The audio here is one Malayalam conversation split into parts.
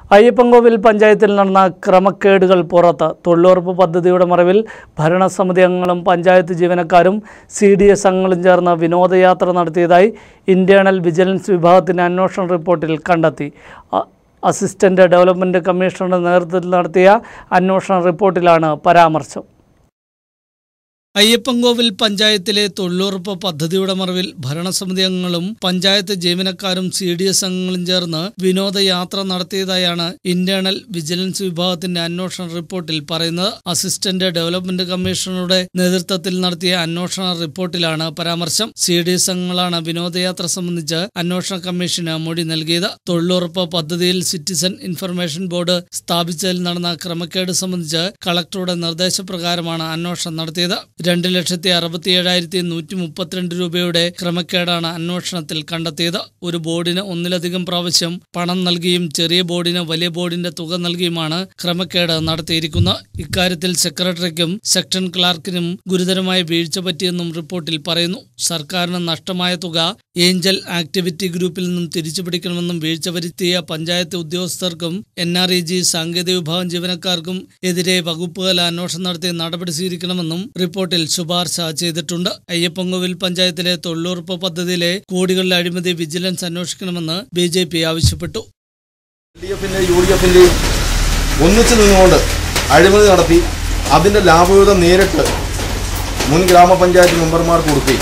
അയ്യപ്പൻകോവിൽ പഞ്ചായത്തിൽ നടന്ന ക്രമക്കേടുകൾ പുറത്ത് തൊഴിലുറപ്പ് പദ്ധതിയുടെ മറവിൽ ഭരണസമിതി അംഗങ്ങളും പഞ്ചായത്ത് ജീവനക്കാരും സി ഡി എസ് അംഗങ്ങളും ചേർന്ന് വിനോദയാത്ര നടത്തിയതായി ഇന്റേണൽ വിജിലൻസ് വിഭാഗത്തിന്റെ അന്വേഷണ റിപ്പോർട്ടിൽ കണ്ടെത്തി അ- അസിസ്റ്റന്റ് ഡെവലപ്മെന്റ് കമ്മീഷണറുടെ നേതൃത്വത്തിൽ നടത്തിയ അന്വേഷണ റിപ്പോർട്ടിലാണ് പരാമർശം അയ്യപ്പൻകോവിൽ പഞ്ചായത്തിലെ തൊഴിലുറപ്പ് പദ്ധതിയുടെ മറവിൽ ഭരണസമിതി അംഗങ്ങളും പഞ്ചായത്ത് ജീവനക്കാരും സി ഡി എസ് അംഗങ്ങളും ചേർന്ന് വിനോദയാത്ര നടത്തിയതായാണ് ഇന്റേണൽ വിജിലൻസ് വിഭാഗത്തിന്റെ അന്വേഷണ റിപ്പോർട്ടിൽ പറയുന്നത് അസിസ്റ്റന്റ് ഡെവലപ്മെന്റ് കമ്മീഷണറുടെ നേതൃത്വത്തിൽ നടത്തിയ അന്വേഷണ റിപ്പോർട്ടിലാണ് പരാമർശം സി ഡി എസ് അംഗങ്ങളാണ് വിനോദയാത്ര സംബന്ധിച്ച് അന്വേഷണ കമ്മീഷന് മൊഴി നൽകിയത് തൊഴിലുറപ്പ് പദ്ധതിയിൽ സിറ്റിസൺ ഇൻഫർമേഷൻ ബോർഡ് സ്ഥാപിച്ചതിൽ നടന്ന ക്രമക്കേട് സംബന്ധിച്ച് കളക്ടറുടെ നിർദ്ദേശപ്രകാരമാണ് അന്വേഷണം നടത്തിയത് രണ്ട് ലക്ഷത്തി അറുപത്തി ഏഴായിരത്തി നൂറ്റി മുപ്പത്തിരണ്ട് രൂപയുടെ ക്രമക്കേടാണ് അന്വേഷണത്തിൽ കണ്ടെത്തിയത് ഒരു ബോർഡിന് ഒന്നിലധികം പ്രാവശ്യം പണം നൽകിയും ചെറിയ ബോർഡിന് വലിയ ബോർഡിന്റെ തുക നൽകിയുമാണ് ക്രമക്കേട് നടത്തിയിരിക്കുന്നത് ഇക്കാര്യത്തിൽ സെക്രട്ടറിക്കും സെക്ഷൻ ക്ലാർക്കിനും ഗുരുതരമായ വീഴ്ച പറ്റിയെന്നും റിപ്പോർട്ടിൽ പറയുന്നു സർക്കാരിന് നഷ്ടമായ തുക ഏഞ്ചൽ ആക്ടിവിറ്റി ഗ്രൂപ്പിൽ നിന്നും തിരിച്ചു പിടിക്കണമെന്നും വീഴ്ച വരുത്തിയ പഞ്ചായത്ത് ഉദ്യോഗസ്ഥർക്കും എൻ ആർ ഇ ജി സാങ്കേതിക വിഭാഗം ജീവനക്കാർക്കും എതിരെ വകുപ്പുതല അന്വേഷണം നടത്തി നടപടി സ്വീകരിക്കണമെന്നും റിപ്പോർട്ടിൽ ശുപാർശ ചെയ്തിട്ടുണ്ട് അയ്യപ്പൻകോവിൽ പഞ്ചായത്തിലെ തൊഴിലുറപ്പ് പദ്ധതിയിലെ കോടികളുടെ അഴിമതി വിജിലൻസ് അന്വേഷിക്കണമെന്ന് ബി ജെ പി ആവശ്യപ്പെട്ടു എൽ ഡി എഫിന്റെയും യു ഡി എഫിന്റെയും ഒന്നിച്ചു നിന്നുകൊണ്ട് അഴിമതി നടത്തി അതിന്റെ ലാഭവിഹിതം നേരിട്ട് മുൻ ഗ്രാമപഞ്ചായത്ത് മെമ്പർമാർക്ക് കൊടുക്കുകയും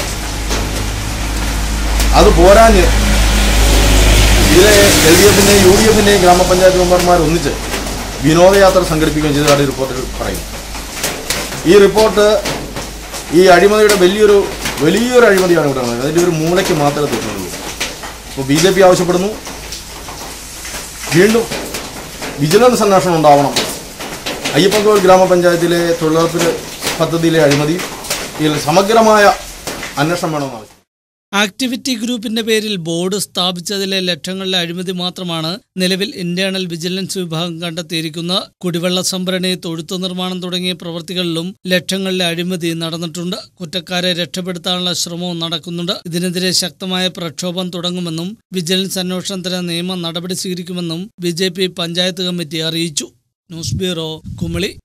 അത് പോരാഞ്ഞ് ഇതിലെ എൽ ഡി എഫിന്റെയും യു ഡി എഫിന്റെയും ഗ്രാമപഞ്ചായത്ത് മെമ്പർമാർ ഒന്നിച്ച് വിനോദയാത്ര സംഘടിപ്പിക്കുകയും ചെയ്തതായിട്ട് ഈ റിപ്പോർട്ടിൽ പറയുന്നു ഈ റിപ്പോർട്ട് ഈ അഴിമതിയുടെ വലിയൊരു വലിയൊരു അഴിമതിയാണ് ഇവിടെ നടന്നത് അതിൻ്റെ ഒരു മൂലയ്ക്ക് മാത്രമേ തൊട്ടുള്ളൂ ഇപ്പോൾ ബി ജെ പി ആവശ്യപ്പെടുന്നു വീണ്ടും വിജിലൻസ് അന്വേഷണം ഉണ്ടാവണം അയ്യപ്പൻകോവിൽ ഗ്രാമപഞ്ചായത്തിലെ തൊഴിലുറപ്പ് പദ്ധതിയിലെ അഴിമതി ഇതിൽ സമഗ്രമായ അന്വേഷണം വേണമെന്ന് ആവശ്യം ആക്ടിവിറ്റി ഗ്രൂപ്പിന്റെ പേരിൽ ബോർഡ് സ്ഥാപിച്ചതിലെ ലക്ഷങ്ങളിലെ അഴിമതി മാത്രമാണ് നിലവിൽ ഇന്റേണൽ വിജിലൻസ് വിഭാഗം കണ്ടെത്തിയിരിക്കുന്നത് കുടിവെള്ള സംഭരണി തൊഴുത്തു നിർമ്മാണം തുടങ്ങിയ പ്രവൃത്തികളിലും ലക്ഷങ്ങളിലെ അഴിമതി നടന്നിട്ടുണ്ട് കുറ്റക്കാരെ രക്ഷപ്പെടുത്താനുള്ള ശ്രമവും നടക്കുന്നുണ്ട് ഇതിനെതിരെ ശക്തമായ പ്രക്ഷോഭം തുടങ്ങുമെന്നും വിജിലൻസ് അന്വേഷണത്തിന് നിയമ നടപടി സ്വീകരിക്കുമെന്നും ബി പഞ്ചായത്ത് കമ്മിറ്റി അറിയിച്ചു ന്യൂസ് ബ്യൂറോ കുമളി